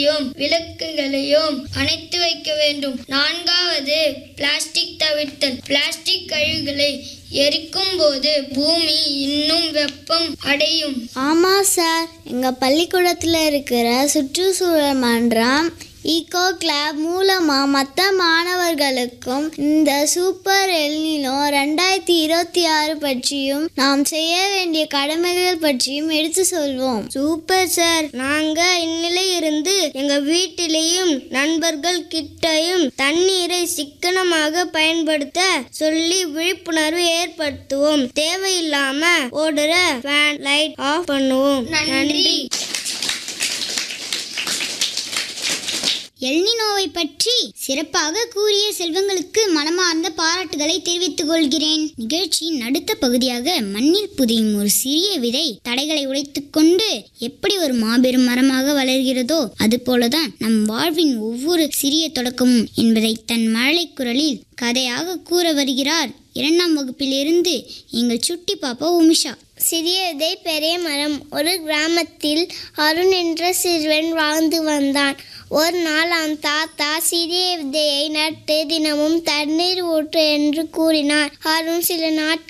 விளக்குகளையும் அணைத்து வைக்க வேண்டும் நான்காவது பிளாஸ்டிக் தவிர்த்தல் பிளாஸ்டிக் கழிவுகளை எரிக்கும் போது பூமி இன்னும் வெப்பம் அடையும் ஆமா சார் எங்க பள்ளிக்கூடத்துல இருக்கிற சுற்றுச்சூழல் மன்றம் ஈகோ கிளப் மூலமா மற்ற மாணவர்களுக்கும் இந்த சூப்பர் எல்னினோ ரெண்டாயிரத்தி இருபத்தி ஆறு பற்றியும் நாம் செய்ய வேண்டிய கடமைகள் பற்றியும் எடுத்து சொல்வோம் சூப்பர் சார் நாங்க இந்நிலை இருந்து எங்க வீட்டிலேயும் நண்பர்கள் கிட்டையும் தண்ணீரை சிக்கனமாக பயன்படுத்த சொல்லி விழிப்புணர்வு ஏற்படுத்துவோம் தேவையில்லாம ஓடுற ஃபேன் லைட் ஆஃப் பண்ணுவோம் நன்றி எல்னினோவை பற்றி சிறப்பாக கூறிய செல்வங்களுக்கு மனமார்ந்த பாராட்டுகளை தெரிவித்துக் கொள்கிறேன் நிகழ்ச்சியின் அடுத்த பகுதியாக மண்ணில் புதையும் ஒரு சிறிய விதை தடைகளை உடைத்துக் கொண்டு எப்படி ஒரு மாபெரும் மரமாக வளர்கிறதோ அதுபோலதான் நம் வாழ்வின் ஒவ்வொரு சிறிய தொடக்கமும் என்பதை தன் மழலை குரலில் கதையாக கூற வருகிறார் இரண்டாம் வகுப்பிலிருந்து எங்கள் சுட்டி பாப்பா உமிஷா சிறியதை பெரிய மரம் ஒரு கிராமத்தில் அருண் என்ற சிறுவன் வாழ்ந்து வந்தான் ஒரு நாள் அவன் தாத்தா சிறிய விதையை நட்டு தினமும் தண்ணீர் ஊற்று என்று கூறினார் அருண் சில நாட்கள்